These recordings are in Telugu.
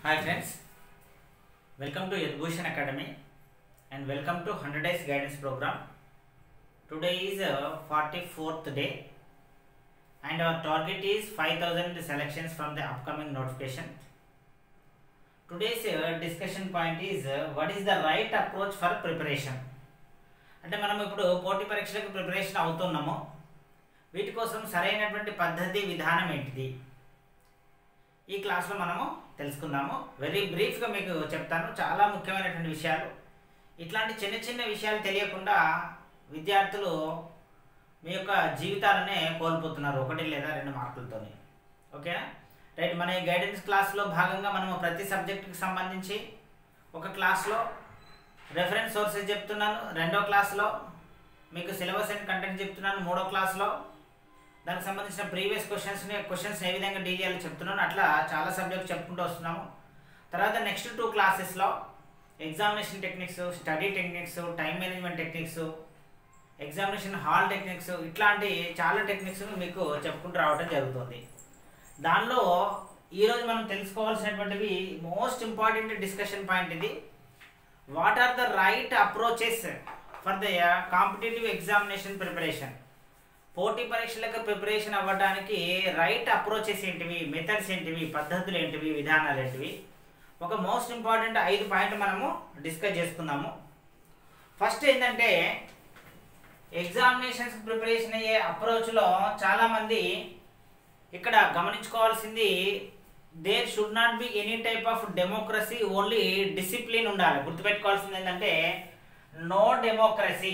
Hi friends, welcome to Yadbhushan Academy and welcome to 100 Days Guidance Program. Today is uh, 44th day and our target is 5000 selections from the upcoming notification. Today's uh, discussion point is uh, what is the right approach for preparation? అంటే మనం ఇప్పుడు పోటీ పరీక్షలకు ప్రిపరేషన్ అవుతున్నాము వీటి కోసం సరైనటువంటి పద్ధతి విధానం ఏంటిది ఈ క్లాస్లో మనము తెలుసుకుందాము వెరీ బ్రీఫ్గా మీకు చెప్తాను చాలా ముఖ్యమైనటువంటి విషయాలు ఇట్లాంటి చిన్న చిన్న విషయాలు తెలియకుండా విద్యార్థులు మీ యొక్క జీవితాలనే కోల్పోతున్నారు ఒకటి లేదా రెండు మార్కులతోని ఓకేనా రైట్ మన ఈ గైడెన్స్ క్లాస్లో భాగంగా మనము ప్రతి సబ్జెక్టుకి సంబంధించి ఒక క్లాస్లో రెఫరెన్స్ సోర్సెస్ చెప్తున్నాను రెండో క్లాస్లో మీకు సిలబస్ అండ్ కంటెంట్ చెప్తున్నాను మూడో క్లాస్లో దానికి సంబంధించిన ప్రీవియస్ క్వశ్చన్స్ని క్వశ్చన్స్ ఏ విధంగా డీల్ చేయాలో చెప్తున్నాను అట్లా చాలా సబ్జెక్ట్ చెప్పుకుంటూ వస్తున్నాము తర్వాత నెక్స్ట్ టూ క్లాసెస్లో examination techniques study techniques time management techniques examination hall techniques ఇట్లాంటి చాలా టెక్నిక్స్ మీకు చెప్పుకుంటూ రావడం జరుగుతుంది దానిలో ఈరోజు మనం తెలుసుకోవాల్సినటువంటివి మోస్ట్ ఇంపార్టెంట్ డిస్కషన్ పాయింట్ ఇది what are the right approaches for the competitive examination preparation పోటీ పరీక్షలకు ప్రిపరేషన్ అవ్వడానికి రైట్ అప్రోచెస్ ఏంటివి మెథడ్స్ ఏంటివి పద్ధతులు ఏంటివి విధానాలు ఏంటివి ఒక మోస్ట్ ఇంపార్టెంట్ ఐదు పాయింట్లు మనము డిస్కస్ చేసుకుందాము ఫస్ట్ ఏంటంటే ఎగ్జామినేషన్స్ ప్రిపరేషన్ అయ్యే అప్రోచ్లో చాలామంది ఇక్కడ గమనించుకోవాల్సింది there should not be any type of democracy only discipline ఉండాలి గుర్తుపెట్టుకోవాల్సింది ఏంటంటే నో డెమోక్రసీ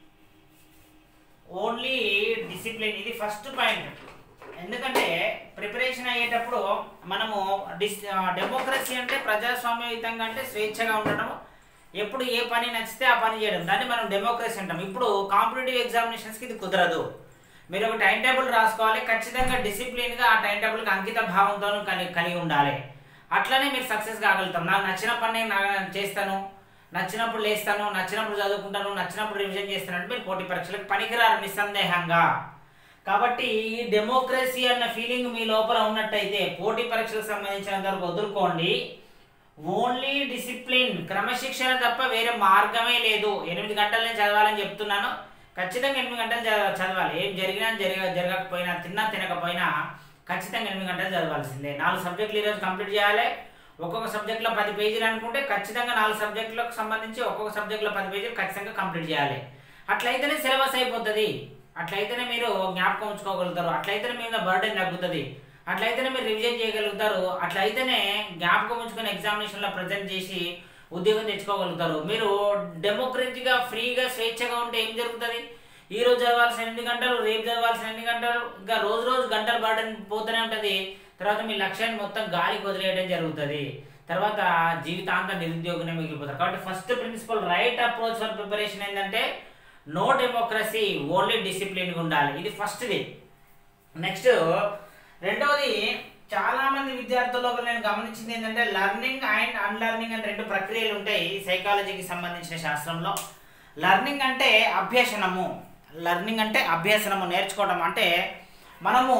ఓన్లీ డిసిప్లిన్ ఇది ఫస్ట్ పాయింట్ ఎందుకంటే ప్రిపరేషన్ అయ్యేటప్పుడు మనము డిస్ డెమోక్రసీ అంటే ప్రజాస్వామ్యయుతంగా అంటే స్వేచ్ఛగా ఉండడం ఎప్పుడు ఏ పని నచ్చితే ఆ పని చేయడం దాన్ని మనం డెమోక్రసీ అంటాం ఇప్పుడు కాంపిటేటివ్ ఎగ్జామినేషన్స్కి ఇది కుదరదు మీరు ఒక టైం టేబుల్ రాసుకోవాలి ఖచ్చితంగా డిసిప్లిన్గా ఆ టైం టేబుల్కి అంకిత భావంతో కలిగి కలిగి ఉండాలి అట్లనే మీరు సక్సెస్ కాగలుగుతాం నాకు నచ్చిన పని నేను నా- చేస్తాను నచ్చినప్పుడు లేస్తాను నచ్చినప్పుడు చదువుకుంటాను నచ్చినప్పుడు రివిజన్ చేస్తాను అంటే మీరు పోటీ పరీక్షలకు పనికిరారు నిస్సందేహంగా కాబట్టి ఈ డెమోక్రసీ అన్న ఫీలింగ్ మీ లోపల ఉన్నట్టయితే పోటీ పరీక్షలకు సంబంధించినంత వరకు వదులుకోండి ఓన్లీ డిసిప్లిన్ క్రమశిక్షణ తప్ప వేరే మార్గమే లేదు ఎనిమిది గంటలు నేను చదవాలని చెప్తున్నాను ఖచ్చితంగా ఎనిమిది గంటలు చదవ- చదవాలి ఏం జరిగినా జరగ జరగకపోయినా తిన్నా తినకపోయినా ఖచ్చితంగా ఎనిమిది గంటలు చదవాల్సిందే నాలుగు సబ్జెక్టులు ఈరోజు కంప్లీట్ చేయాలి ఒక్కొక్క సబ్జెక్ట్లో పది పేజీలు అనుకుంటే ఖచ్చితంగా నాలుగు సబ్జెక్టులకు సంబంధించి ఒక్కొక్క సబ్జెక్ట్లో పది పేజీలు ఖచ్చితంగా కంప్లీట్ చేయాలి అట్లయితేనే సిలబస్ అయిపోతుంది అట్లయితేనే మీరు జ్ఞాపకం ఉంచుకోగలుగుతారు అట్లయితేనే మీద బర్డెన్ తగ్గుతుంది అట్లయితేనే మీరు రివిజన్ చేయగలుగుతారు అట్లయితేనే జ్ఞాపకం ఉంచుకుని ఎగ్జామినేషన్లో ప్రజెంట్ చేసి ఉద్యోగం తెచ్చుకోగలుగుతారు మీరు డెమోక్రటిక్గా ఫ్రీగా స్వేచ్ఛగా ఉంటే ఏం జరుగుతుంది ఈ రోజు చదవాల్సిన ఎన్ని గంటలు రేపు చదవాల్సిన ఎన్ని గంటలు ఇంకా రోజు రోజు గంటలు బర్డెన్ పోతూనే ఉంటుంది తర్వాత మీ లక్ష్యాన్ని మొత్తం గాలికి వదిలేయడం జరుగుతుంది తర్వాత జీవితాంతం నిరుద్యోగమే మిగిలిపోతారు కాబట్టి first principle right approach for preparation ఏంటంటే నో డెమోక్రసీ ఓన్లీ డిసిప్లిన్గా ఉండాలి ఇది ఫస్ట్ది నెక్స్ట్ రెండవది చాలా మంది విద్యార్థుల లోపల నేను గమనించింది ఏంటంటే లర్నింగ్ అండ్ అన్లర్నింగ్ అని రెండు ప్రక్రియలు ఉంటాయి సైకాలజీకి సంబంధించిన శాస్త్రంలో లర్నింగ్ అంటే అభ్యసనము లర్నింగ్ అంటే అభ్యసనము నేర్చుకోవడం అంటే మనము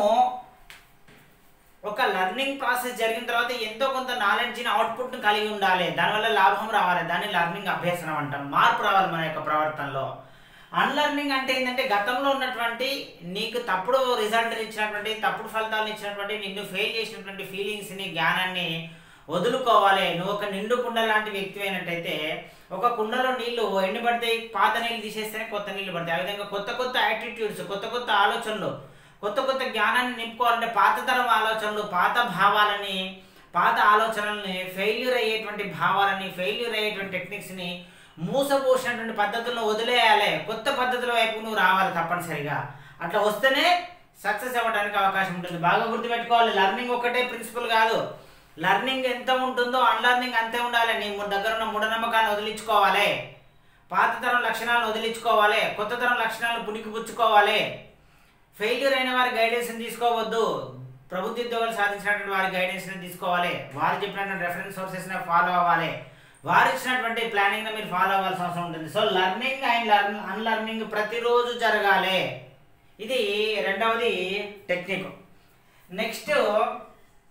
ఒక లర్నింగ్ ప్రాసెస్ జరిగిన తర్వాత ఎంతో కొంత నాలెడ్జ్ని అవుట్పుట్ని కలిగి ఉండాలి దానివల్ల లాభం రావాలి దాన్ని లర్నింగ్ అభ్యసనం అంటాం మార్పు రావాలి మన యొక్క ప్రవర్తనలో అన్లర్నింగ్ అంటే ఏంటంటే గతంలో ఉన్నటువంటి నీకు తప్పుడు రిజల్ట్ ఇచ్చినటువంటి తప్పుడు ఫలితాలను ఇచ్చినటువంటి నిన్ను ఫెయిల్ చేసినటువంటి ఫీలింగ్స్ని జ్ఞానాన్ని వదులుకోవాలి నువ్వు ఒక నిండు కుండ లాంటి వ్యక్తి అయినట్టయితే ఒక కుండలో నీళ్లు ఎండి పడితే పాత నీళ్ళు తీసేస్తేనే కొత్త నీళ్లు పడతాయి ఆ విధంగా కొత్త కొత్త యాటిట్యూడ్స్ కొత్త కొత్త ఆలోచనలు కొత్త కొత్త జ్ఞానాన్ని నింపుకోవాలంటే పాత తరం ఆలోచనలు పాత భావాలని పాత ఆలోచనల్ని ఫెయిల్యూర్ అయ్యేటువంటి భావాలని ఫెయిల్యూర్ అయ్యేటువంటి టెక్నిక్స్ని మూసపోసినటువంటి పద్ధతులను వదిలేయాలి కొత్త పద్ధతుల వైపు నువ్వు రావాలి తప్పనిసరిగా అట్లా వస్తేనే సక్సెస్ అవ్వడానికి అవకాశం ఉంటుంది బాగా గుర్తుపెట్టుకోవాలి లర్నింగ్ ఒకటే ప్రిన్సిపల్ కాదు లర్నింగ్ ఎంత ఉంటుందో అన్లర్నింగ్ అంతే ఉండాలి నీ ము- దగ్గర ఉన్న మూఢనమ్మకాన్ని వదిలించుకోవాలి పాత తరం లక్షణాలను వదిలించుకోవాలి కొత్త తరం లక్షణాలను పుణికిపుచ్చుకోవాలి ఫెయిల్యూర్ అయిన వారి గైడెన్స్ని తీసుకోవద్దు ప్రభుత్వ ఉద్యోగాలు సాధించినటువంటి వారి గైడెన్స్ని తీసుకోవాలి వారు చెప్పినటువంటి రెఫరెన్స్ సోర్సెస్ని ఫాలో అవ్వాలి వారు ఇచ్చినటువంటి ప్లానింగ్ మీరు ఫాలో అవ్వాల్సిన అవసరం ఉంటుంది so learning and learn unlearning ప్రతిరోజు జరగాలి ఇది రెండవది technique next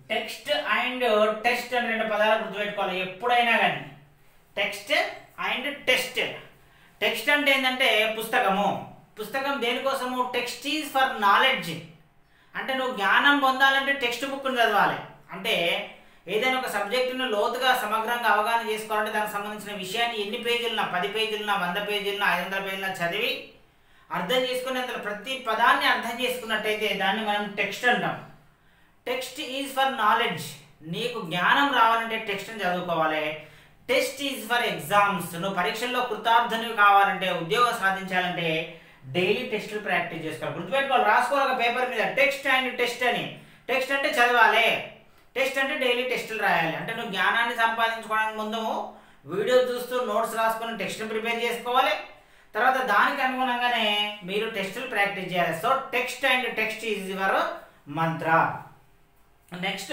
text and test అని రెండు పదాలు గుర్తుపెట్టుకోవాలి ఎప్పుడైనా కానీ టెక్స్ట్ అండ్ టెస్ట్ టెక్స్ట్ అంటే ఏంటంటే పుస్తకము పుస్తకం దేనికోసము టెక్స్ట్ ఈజ్ ఫర్ నాలెడ్జ్ అంటే నువ్వు జ్ఞానం పొందాలంటే టెక్స్ట్ బుక్ని చదవాలి అంటే ఏదైనా ఒక సబ్జెక్టును లోతుగా సమగ్రంగా అవగాహన చేసుకోవాలంటే దానికి సంబంధించిన విషయాన్ని ఎన్ని పేజీలున్నా పది పేజీలున్నా వంద పేజీలున్నా ఐదు వందల పేజీలున్నా చదివి అర్థం చేసుకుని అందులో ప్రతి పదాన్ని అర్థం చేసుకున్నట్టయితే దాన్ని మనం టెక్స్ట్ అంటాం టెక్స్ట్ ఈజ్ ఫర్ నాలెడ్జ్ నీకు జ్ఞానం రావాలంటే టెక్స్ట్ని చదువుకోవాలి టెస్ట్ ఈజ్ ఫర్ ఎగ్జామ్స్ నువ్వు పరీక్షల్లో కృతార్థునివి కావాలంటే ఉద్యోగం సాధించాలంటే డైలీ టెస్టులు ప్రాక్టీస్ చేసుకోవాలి గుర్తుపెట్టుకోవాలి రాసుకోవాలి ఒక పేపర్ మీద టెక్స్ట్ అండ్ టెస్ట్ అని టెక్స్ట్ అంటే చదవాలి టెస్ట్ అంటే డైలీ టెస్టులు రాయాలి అంటే నువ్వు జ్ఞానాన్ని సంపాదించుకోవడానికి ముందు వీడియో చూస్తూ నోట్స్ రాసుకొని టెక్స్ట్ని ప్రిపేర్ చేసుకోవాలి తర్వాత దానికి అనుగుణంగానే మీరు టెస్టులు ప్రాక్టీస్ చేయాలి so text and text is your mantra next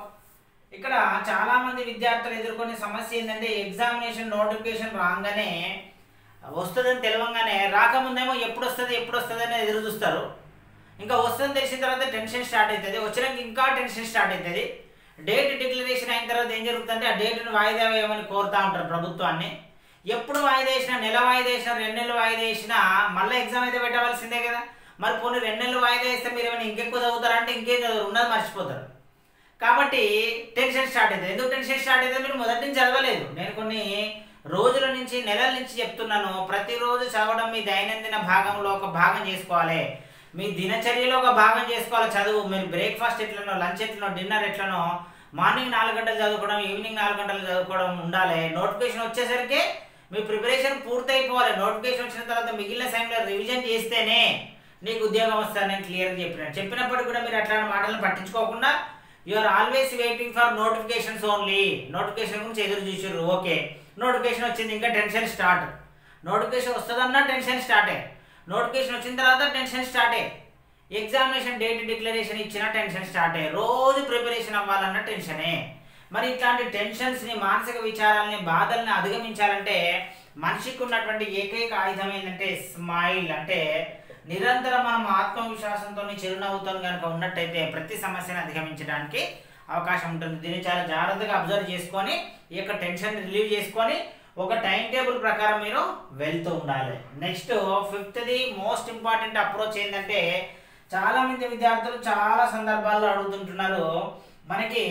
ఇక్కడ చాలా మంది విద్యార్థులు ఎదుర్కొనే సమస్య ఏంటంటే ఎగ్జామినేషన్ నోటిఫికేషన్ రాగానే వస్తుందని తెలియంగానే రాకముందేమో ఎప్పుడు వస్తుంది ఎప్పుడు వస్తుంది అని ఎదురు చూస్తారు ఇంకా వస్తుందని తెలిసిన తర్వాత టెన్షన్ స్టార్ట్ అవుతుంది వచ్చినాక ఇంకా టెన్షన్ స్టార్ట్ అవుతుంది డేట్ డిక్లరేషన్ అయిన తర్వాత ఏం జరుగుతుందంటే ఆ డేట్ను వాయిదా వేయమని కోరుతా ఉంటారు ప్రభుత్వాన్ని ఎప్పుడు వాయిదా వేసినా నెల వాయిదా వేసినా రెండు నెలలు వాయిదా వేసినా మళ్ళీ ఎగ్జామ్ అయితే పెట్టవలసిందే కదా మరి పోనీ రెండు నెలలు వాయిదా వేస్తే మీరు ఏమైనా ఇంకెక్కువ చదువుతారంటే ఇంకేం చదువు ఉన్నది మర్చిపోతారు కాబట్టి టెన్షన్ స్టార్ట్ అవుతుంది ఎందుకు టెన్షన్ స్టార్ట్ అవుతుంది మీరు మొదటి నుంచి చదవలేదు నేను కొన్ని రోజుల నుంచి నెలల నుంచి చెప్తున్నాను ప్రతిరోజు చదవడం మీ దైనందిన భాగంలో ఒక భాగం చేసుకోవాలి మీ దినచర్యలో ఒక భాగం చేసుకోవాలి చదువు మీరు బ్రేక్ఫాస్ట్ ఎట్లనో లంచ్ ఎట్లనో డిన్నర్ ఎట్లనో మార్నింగ్ నాలుగు గంటలు చదువుకోవడం ఈవినింగ్ నాలుగు గంటలు చదువుకోవడం ఉండాలి నోటిఫికేషన్ వచ్చేసరికి మీ ప్రిపరేషన్ పూర్తయిపోవాలి నోటిఫికేషన్ వచ్చిన తర్వాత మిగిలిన సమయంలో రివిజన్ చేస్తేనే నీకు ఉద్యోగం వస్తుందని నేను క్లియర్గా చెప్పినాను చెప్పినప్పటికీ కూడా మీరు అట్లాంటి మాటలను పట్టించుకోకుండా you are always waiting for notifications only notification గురించి ఎదురు చూసారు ఓకే నోటిఫికేషన్ వచ్చింది ఇంకా టెన్షన్ స్టార్ట్ నోటిఫికేషన్ వస్తుందన్నా టెన్షన్ స్టార్టే నోటిఫికేషన్ వచ్చిన తర్వాత టెన్షన్ స్టార్టే ఎగ్జామినేషన్ డేట్ డిక్లరేషన్ ఇచ్చిన టెన్షన్ స్టార్టే రోజు ప్రిపరేషన్ అవ్వాలన్న టెన్షనే మరి ఇట్లాంటి టెన్షన్స్ని మానసిక విచారాలని బాధల్ని అధిగమించాలంటే మనిషికి ఉన్నటువంటి ఏకైక ఆయుధం ఏంటంటే స్మైల్ అంటే నిరంతరం మనం ఆత్మవిశ్వాసంతో చిరునవ్వుతో కనుక ఉన్నట్టయితే ప్రతి సమస్యను అధిగమించడానికి అవకాశం ఉంటుంది దీన్ని చాలా జాగ్రత్తగా అబ్జర్వ్ చేసుకొని ఈ యొక్క టెన్షన్ రిలీవ్ చేసుకొని ఒక టైం టేబుల్ ప్రకారం మీరు వెళ్తూ ఉండాలి నెక్స్ట్ ఫిఫ్త్ది మోస్ట్ ఇంపార్టెంట్ అప్రోచ్ ఏంటంటే చాలా మంది విద్యార్థులు చాలా సందర్భాల్లో అడుగుతుంటున్నారు మనకి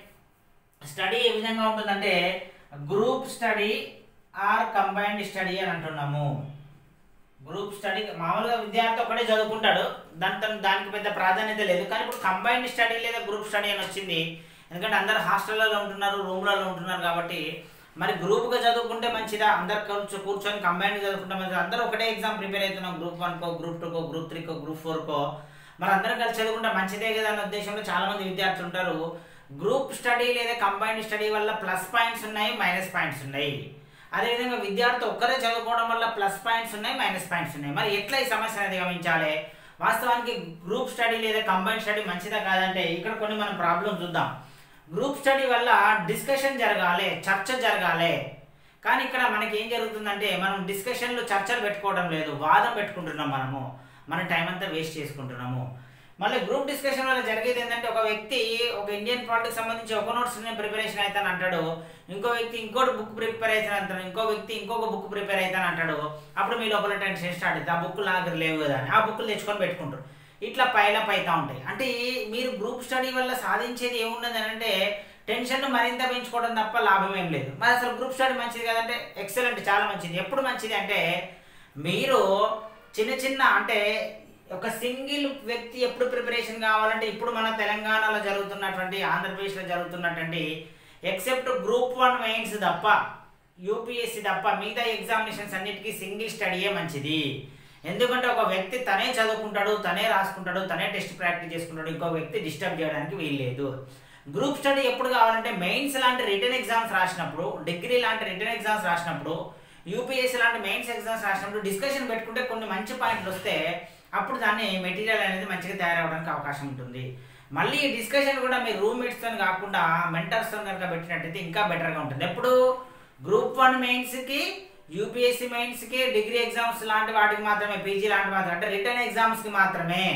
స్టడీ ఏ విధంగా ఉంటుందంటే group study or combined study అని అంటున్నాము గ్రూప్ స్టడీ మామూలుగా విద్యార్థి ఒకటే చదువుకుంటాడు దాని దానికి పెద్ద ప్రాధాన్యత లేదు కానీ ఇప్పుడు కంబైన్డ్ స్టడీ లేదా గ్రూప్ స్టడీ అని వచ్చింది ఎందుకంటే అందరు హాస్టల్లో ఉంటున్నారు రూమ్లలో ఉంటున్నారు కాబట్టి మరి గ్రూప్గా చదువుకుంటే మంచిదా అందరు కూర్చో కూర్చొని కంబైన్డ్ చదువుకుంటే మంచిదా అందరూ ఒకటే ఎగ్జామ్ ప్రిపేర్ అవుతున్నాం గ్రూప్ వన్కో గ్రూప్ టూకో గ్రూప్ త్రీకో గ్రూప్ ఫోర్కో మరి అందరం కలిసి చదువుకుంటే మంచిదే కదా అనే ఉద్దేశంలో చాలా మంది విద్యార్థులు ఉంటారు గ్రూప్ స్టడీ లేదా కంబైన్డ్ స్టడీ వల్ల ప్లస్ పాయింట్స్ ఉన్నాయి మైనస్ పాయింట్స్ ఉన్నాయి అదేవిధంగా విద్యార్థి ఒక్కరే చదువుకోవడం వల్ల ప్లస్ పాయింట్స్ ఉన్నాయి మైనస్ పాయింట్స్ ఉన్నాయి మరి ఎట్లా ఈ సమస్యను అధిగమించాలి వాస్తవానికి గ్రూప్ స్టడీ లేదా కంబైన్ స్టడీ మంచిదా కాదంటే ఇక్కడ కొన్ని మనం ప్రాబ్లమ్ చూద్దాం గ్రూప్ స్టడీ వల్ల డిస్కషన్ జరగాలి చర్చ జరగాలి కానీ ఇక్కడ మనకి ఏం జరుగుతుందంటే మనం డిస్కషన్లు చర్చలు పెట్టుకోవడం లేదు వాదం పెట్టుకుంటున్నాం మనము మన టైం అంతా వేస్ట్ చేసుకుంటున్నాము మళ్ళీ గ్రూప్ డిస్కషన్ వల్ల జరిగేది ఏంటంటే ఒక వ్యక్తి ఒక ఇండియన్ పాలిటిక్స్ సంబంధించి ఒక నోట్స్ నేను ప్రిపరేషన్ అవుతాను అంటాడు ఇంకో వ్యక్తి ఇంకోటి బుక్ ప్రిపేర్ అవుతాను అంటాడు ఇంకో వ్యక్తి ఇంకొక బుక్ ప్రిపేర్ అవుతాను అంటాడు అప్పుడు మీ లోపల టెన్షన్ స్టార్ట్ అవుతుంది ఆ బుక్ నా దగ్గర లేవు కదా అని ఆ బుక్లు తెచ్చుకొని పెట్టుకుంటారు ఇట్లా పైలప్ అవుతూ ఉంటాయి అంటే ఈ- మీరు గ్రూప్ స్టడీ వల్ల సాధించేది ఏమున్నది అని అంటే టెన్షన్ మరింత పెంచుకోవడం తప్ప లాభం ఏం లేదు మరి అసలు గ్రూప్ స్టడీ మంచిది కదంటే ఎక్సలెంట్ చాలా మంచిది ఎప్పుడు మంచిది అంటే మీరు చిన్న చిన్న అంటే ఒక సింగిల్ వ్యక్తి ఎప్పుడు ప్రిపరేషన్ కావాలంటే ఇప్పుడు మన తెలంగాణలో జరుగుతున్నటువంటి ఆంధ్రప్రదేశ్లో జరుగుతున్నటువంటి ఎక్సెప్ట్ గ్రూప్ వన్ మెయిన్స్ తప్ప యూపీఎస్సీ తప్ప మిగతా ఎగ్జామినేషన్స్ అన్నిటికీ సింగిల్ స్టడీయే మంచిది ఎందుకంటే ఒక వ్యక్తి తనే చదువుకుంటాడు తనే రాసుకుంటాడు తనే టెస్ట్ ప్రాక్టీస్ చేసుకుంటాడు ఇంకో వ్యక్తి డిస్టర్బ్ చేయడానికి వీల్లేదు గ్రూప్ స్టడీ ఎప్పుడు కావాలంటే మెయిన్స్ లాంటి రిటర్న్ ఎగ్జామ్స్ రాసినప్పుడు డిగ్రీ లాంటి రిటర్న్ ఎగ్జామ్స్ రాసినప్పుడు యూపీఎస్సీ లాంటి మెయిన్స్ ఎగ్జామ్స్ రాసినప్పుడు డిస్కషన్ పెట్టుకుంటే కొన్ని మంచి పాయింట్లు వస్తే అప్పుడు దాన్ని మెటీరియల్ అనేది మంచిగా తయారవడానికి అవకాశం ఉంటుంది మళ్ళీ ఈ డిస్కషన్ కూడా మీ రూమ్మేట్స్తో కాకుండా మెంటర్స్తో కనుక పెట్టినట్టయితే ఇంకా బెటర్గా ఉంటుంది ఎప్పుడు గ్రూప్ వన్ మెయిన్స్కి యూపీఎస్సీ మెయిన్స్కి డిగ్రీ ఎగ్జామ్స్ లాంటి వాటికి మాత్రమే పీజీ లాంటి మాత్రమే అంటే రిటర్న్ ఎగ్జామ్స్కి మాత్రమే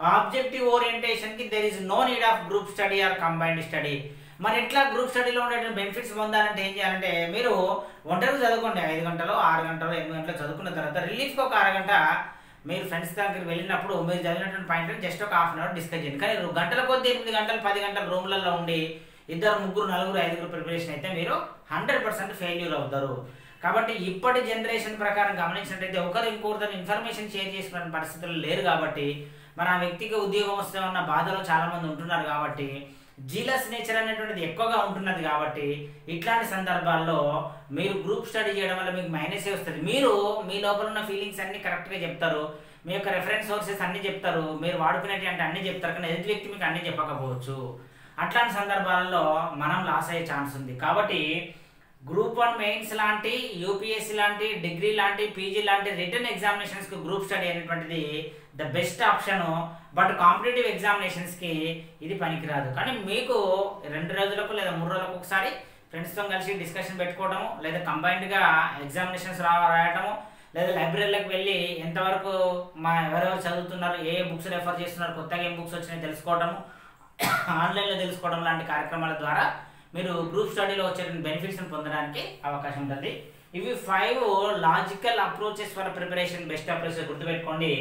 ఆబ్జెక్టివ్ ఓరియంటేషన్ కి there is no need of group study or combined study మరి ఎట్లా గ్రూప్ స్టడీలో ఉండే బెనిఫిట్స్ పొందాలంటే ఏం చేయాలంటే మీరు ఒంటరిగా చదువుకోండి ఐదు గంటలు ఆరు గంటలు ఎనిమిది గంటలు చదువుకున్న తర్వాత రిలీఫ్కి ఒక అరగంట మీరు ఫ్రెండ్స్ దగ్గరికి వెళ్ళినప్పుడు మీరు చదివినటువంటి పాయింట్ జస్ట్ ఒక హాఫ్ అన్ అవర్ డిస్కస్ చేయండి కానీ గంటల కొద్ది ఎనిమిది గంటలు పది గంటలు రూమ్లలో ఉండి ఇద్దరు ముగ్గురు నలుగురు ఐదుగురు ప్రిపరేషన్ అయితే మీరు హండ్రెడ్ పర్సెంట్ ఫెయిల్యూర్ అవుతారు కాబట్టి ఇప్పటి జనరేషన్ ప్రకారం గమనించినట్టయితే ఒకరు ఇంకొకరితో ఇన్ఫర్మేషన్ షేర్ చేసుకునే పరిస్థితులు లేరు కాబట్టి మన ఆ వ్యక్తికి ఉద్యోగం వస్తే ఉన్న బాధలో చాలా మంది ఉంటున్నారు కాబట్టి జీలస్ నేచర్ అనేటువంటిది ఎక్కువగా ఉంటున్నది కాబట్టి ఇట్లాంటి సందర్భాల్లో మీరు గ్రూప్ స్టడీ చేయడం వల్ల మీకు మైనసే వస్తుంది మీరు మీ లోపల ఉన్న ఫీలింగ్స్ అన్ని కరెక్ట్గా చెప్తారు మీ యొక్క రెఫరెన్స్ సోర్సెస్ అన్ని చెప్తారు మీరు వాడుకునేటువంటి అన్ని చెప్తారు కానీ ఎదుటి వ్యక్తి మీకు అన్ని చెప్పకపోవచ్చు అట్లాంటి సందర్భాలలో మనం లాస్ అయ్యే ఛాన్స్ ఉంది కాబట్టి గ్రూప్ వన్ మెయిన్స్ లాంటి యూపీఎస్సీ లాంటి డిగ్రీ లాంటి పీజీ లాంటి రిటర్న్ ఎగ్జామినేషన్స్కి గ్రూప్ స్టడీ అనేటువంటిది the best option but competitive ఎగ్జామినేషన్స్కి ఇది పనికిరాదు కానీ మీకు రెండు రోజులకు లేదా మూడు రోజులకు ఒకసారి ఫ్రెండ్స్తో కలిసి డిస్కషన్ పెట్టుకోవడము లేదా కంబైన్డ్గా ఎగ్జామినేషన్స్ రా రాయటము లేదా లైబ్రరీలకు వెళ్ళి ఎంతవరకు మా ఎవరెవరు చదువుతున్నారు ఏ బుక్స్ రెఫర్ చేస్తున్నారు కొత్తగా ఏం బుక్స్ వచ్చినాయి తెలుసుకోవడము ఆన్లైన్లో తెలుసుకోవడం లాంటి కార్యక్రమాల ద్వారా మీరు గ్రూప్ స్టడీలో వచ్చే బెనిఫిట్స్ని పొందడానికి అవకాశం ఉంటుంది ఇవి five logical approaches for preparation best approach గుర్తుపెట్టుకోండి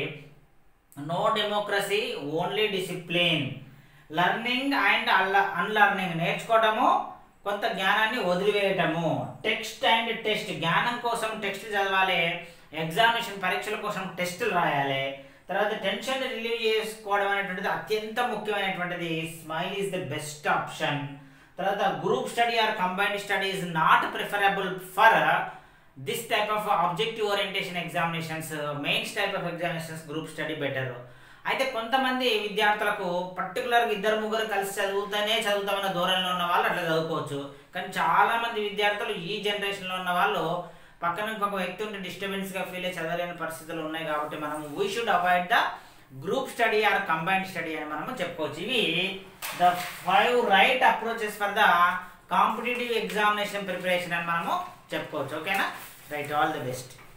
no democracy only discipline learning and unlearning నేర్చుకోవటము కొంత జ్ఞానాన్ని వదిలివేయటము టెక్స్ట్ అండ్ టెస్ట్ జ్ఞానం కోసం టెక్స్ట్ చదవాలి ఎగ్జామినేషన్ పరీక్షల కోసం టెస్టులు రాయాలి తర్వాత టెన్షన్ రిలీవ్ చేసుకోవడం అనేటువంటిది అత్యంత ముఖ్యమైనటువంటిది smile is the best option తర్వాత group study or combined study is not preferable for this type of objective orientation examinations mains type of examinations group study better అయితే కొంతమంది విద్యార్థులకు పర్టికులర్గా ఇద్దరు ముగ్గురు కలిసి చదువుతానే చదువుతామన్న దూరంలో ఉన్న వాళ్ళు అట్లా చదువుకోవచ్చు కానీ చాలా మంది విద్యార్థులు ఈ జనరేషన్లో ఉన్న వాళ్ళు పక్కన ఇంకొక వ్యక్తి ఉంటే డిస్టర్బెన్స్గా ఫీల్ అయ్యి చదవలేని పరిస్థితులు ఉన్నాయి కాబట్టి మనం we should avoid the group study or combined study అని మనము చెప్పుకోవచ్చు ఇవి the five right approaches for the competitive examination preparation అని మనము చెప్పుకోవచ్చు ఓకేనా రైట్ ఆల్ ది బెస్ట్